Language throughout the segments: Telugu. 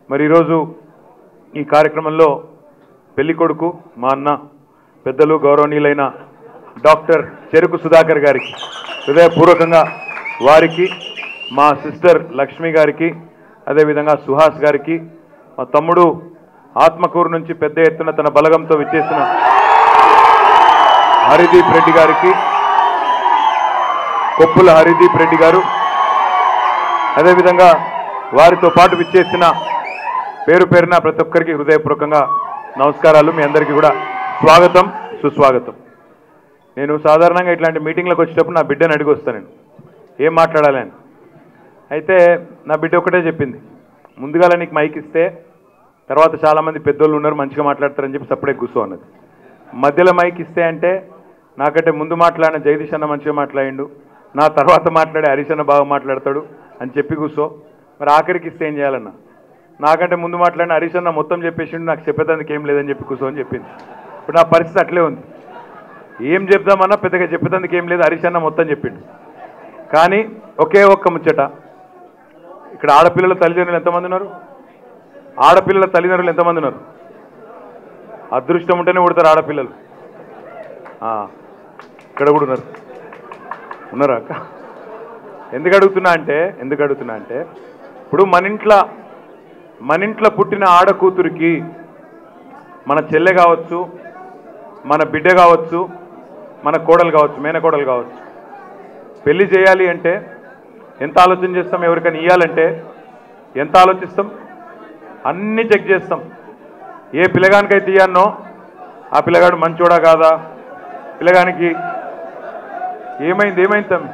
మరి ఈరోజు ఈ కార్యక్రమంలో పెళ్లి కొడుకు మా అన్న పెద్దలు గౌరవనీయులైన డాక్టర్ చెరుకు సుధాకర్ గారికి హృదయపూర్వకంగా వారికి మా సిస్టర్ లక్ష్మి గారికి అదేవిధంగా సుహాస్ గారికి మా తమ్ముడు ఆత్మకూరు నుంచి పెద్ద ఎత్తున తన బలగంతో విచ్చేసిన హరిదీప్ రెడ్డి గారికి కొప్పుల హరిదీప్ రెడ్డి గారు అదేవిధంగా వారితో పాటు విచ్చేసిన పేరు పేరున ప్రతి ఒక్కరికి హృదయపూర్వకంగా నమస్కారాలు మీ అందరికీ కూడా స్వాగతం సుస్వాగతం నేను సాధారణంగా ఇట్లాంటి మీటింగ్లకు వచ్చేటప్పుడు నా బిడ్డని అడిగి వస్తాను నేను ఏం మాట్లాడాలి అని అయితే నా బిడ్డ ఒకటే చెప్పింది ముందుగా నీకు మైక్ ఇస్తే తర్వాత చాలామంది పెద్దోళ్ళు ఉన్నారు మంచిగా మాట్లాడతారని చెప్పి సప్పుడే కూర్చో అన్నది మధ్యలో మైక్ ఇస్తే అంటే నాకంటే ముందు మాట్లాడిన జగదీష్ అన్న మంచిగా మాట్లాడిండు నా తర్వాత మాట్లాడే హరీష్ అన్న బాగా మాట్లాడతాడు అని చెప్పి కూర్చో మరి ఆఖరికి ఇస్తే ఏం చేయాలన్నా నాకంటే ముందు మాట్లాడిన హరీష్ అన్న మొత్తం చెప్పేసిండు నాకు చెప్పేదానికి ఏం లేదని చెప్పి కూర్చో అని చెప్పింది ఇప్పుడు నా పరిస్థితి అట్లే ఉంది ఏం చెప్దామన్నా పెద్దగా చెప్పేదానికి ఏం లేదు హరీష్ అన్న మొత్తం చెప్పిండు కానీ ఒకే ఒక్క ముచ్చట ఇక్కడ ఆడపిల్లల తల్లిదండ్రులు ఎంతమంది ఉన్నారు ఆడపిల్లల తల్లిదండ్రులు ఎంతమంది ఉన్నారు అదృష్టం ఉంటేనే పుడతారు ఆడపిల్లలు ఆ, ఇక్కడ కూడా ఉన్నారు ఉన్నారా అక్క ఎందుకు అడుగుతున్నా అంటే ఎందుకు అడుగుతున్నా అంటే ఇప్పుడు మన ఇంట్లో మన ఇంట్లో పుట్టిన ఆడ కూతురికి మన చెల్లె కావచ్చు మన బిడ్డ కావచ్చు మన కోడలు కావచ్చు మేనకోడలు కావచ్చు పెళ్లి చేయాలి అంటే ఎంత ఆలోచన చేస్తాం ఎవరికైనా ఇవ్వాలంటే ఎంత ఆలోచిస్తాం అన్నీ చెక్ చేస్తాం ఏ పిల్లగానికైతే ఇయ్యానో ఆ పిల్లగాడు మంచోడా కాదా పిల్లగానికి ఏమైంది ఏమైంది తమ్మి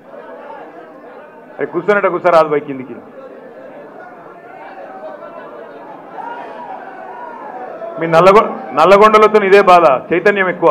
అరే కూర్చోనట కూర్చో రాదు బై కిందికి మీ నల్లగొ నల్లగొండలతో ఇదే బాధ చైతన్యం ఎక్కువ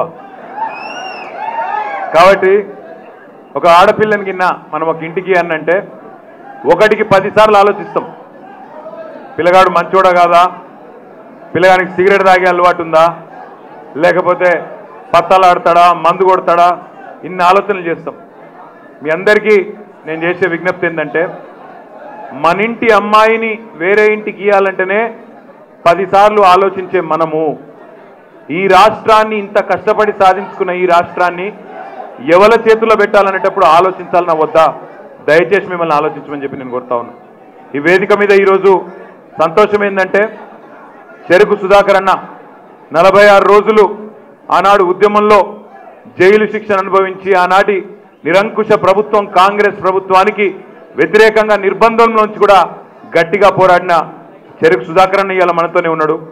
కాబట్టి ఒక ఆడపిల్లని కింద మనం ఒక ఇంటికి అన్నంటే ఒకటికి పదిసార్లు ఆలోచిస్తాం పిల్లగాడు మంచోడా కాదా పిల్లగానికి సిగరెట్ తాగే అలవాటు ఉందా లేకపోతే పత్తాలు ఆడతాడా మందు కొడతాడా ఇన్ని ఆలోచనలు చేస్తాం మీ అందరికీ నేను చేసే విజ్ఞప్తి ఏంటంటే మన ఇంటి అమ్మాయిని వేరే ఇంటికి ఇవ్వాలంటేనే పదిసార్లు ఆలోచించే మనము ఈ రాష్ట్రాన్ని ఇంత కష్టపడి సాధించుకున్న ఈ రాష్ట్రాన్ని ఎవల చేతుల్లో పెట్టాలనేటప్పుడు ఆలోచించాలన్నా వద్దా దయచేసి మిమ్మల్ని ఆలోచించమని చెప్పి నేను కోరుతా ఉన్నా ఈ వేదిక మీద ఈరోజు సంతోషం ఏంటంటే చెరుకు సుధాకర్ అన్న నలభై ఆరు రోజులు ఆనాడు ఉద్యమంలో జైలు శిక్షణ అనుభవించి ఆనాటి నిరంకుశ ప్రభుత్వం కాంగ్రెస్ ప్రభుత్వానికి వ్యతిరేకంగా నిర్బంధంలోంచి కూడా గట్టిగా పోరాడిన చెరుకు సుధాకర్ అన్న ఇవాళ మనతోనే ఉన్నాడు